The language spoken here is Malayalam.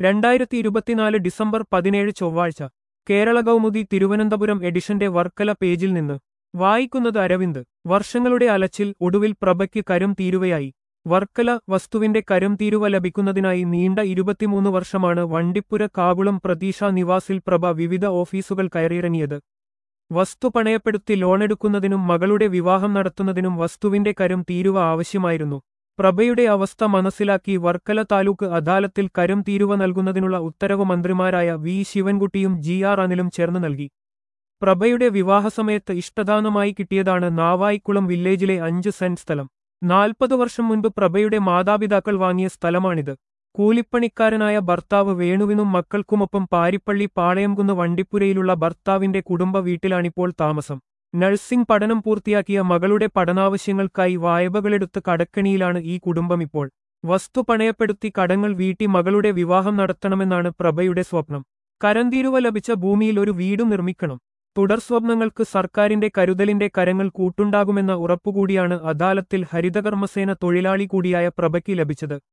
രണ്ടായിരത്തി ഇരുപത്തിനാല് ഡിസംബർ പതിനേഴ് ചൊവ്വാഴ്ച കേരള കൗമുദി തിരുവനന്തപുരം എഡിഷന്റെ വർക്കല പേജിൽ നിന്ന് വായിക്കുന്നത് അരവിന്ദ് വർഷങ്ങളുടെ അലച്ചിൽ ഒടുവിൽ പ്രഭയ്ക്ക് കരം തീരുവയായി വർക്കല വസ്തുവിന്റെ കരം തീരുവ ലഭിക്കുന്നതിനായി നീണ്ട ഇരുപത്തിമൂന്ന് വർഷമാണ് വണ്ടിപ്പുര കാകുളം പ്രതീക്ഷ നിവാസിൽ പ്രഭ വിവിധ ഓഫീസുകൾ കയറിയിറങ്ങിയത് വസ്തു പണയപ്പെടുത്തി ലോണെടുക്കുന്നതിനും മകളുടെ വിവാഹം നടത്തുന്നതിനും വസ്തുവിന്റെ കരം തീരുവ ആവശ്യമായിരുന്നു പ്രഭയുടെ അവസ്ഥ മനസ്സിലാക്കി വർക്കല താലൂക്ക് അദാലത്തിൽ കരം തീരുവ നൽകുന്നതിനുള്ള ഉത്തരവ് മന്ത്രിമാരായ വി ശിവൻകുട്ടിയും ജി ആർ അനിലും ചേർന്ന് നൽകി പ്രഭയുടെ വിവാഹസമയത്ത് ഇഷ്ടദാനമായി കിട്ടിയതാണ് നാവായിക്കുളം വില്ലേജിലെ അഞ്ച് സെന്റ് സ്ഥലം നാൽപ്പത് വർഷം മുൻപ് പ്രഭയുടെ മാതാപിതാക്കൾ വാങ്ങിയ സ്ഥലമാണിത് കൂലിപ്പണിക്കാരനായ ഭർത്താവ് വേണുവിനും മക്കൾക്കുമൊപ്പം പാരിപ്പള്ളി പാളയംകുന്ന് വണ്ടിപ്പുരയിലുള്ള ഭർത്താവിന്റെ കുടുംബ വീട്ടിലാണിപ്പോൾ താമസം നഴ്സിംഗ് പഠനം പൂർത്തിയാക്കിയ മകളുടെ പഠനാവശ്യങ്ങൾക്കായി വായ്പകളെടുത്ത് കടക്കണിയിലാണ് ഈ കുടുംബം ഇപ്പോൾ വസ്തു പണയപ്പെടുത്തി കടങ്ങൾ വീട്ടി മകളുടെ വിവാഹം നടത്തണമെന്നാണ് പ്രഭയുടെ സ്വപ്നം കരന്തീരുവ ലഭിച്ച ഭൂമിയിൽ ഒരു വീടും നിർമ്മിക്കണം തുടർ സ്വപ്നങ്ങൾക്ക് സർക്കാരിന്റെ കരുതലിന്റെ കരങ്ങൾ കൂട്ടുണ്ടാകുമെന്ന ഉറപ്പുകൂടിയാണ് അദാലത്തിൽ ഹരിതകർമ്മസേന തൊഴിലാളി കൂടിയായ പ്രഭയ്ക്ക് ലഭിച്ചത്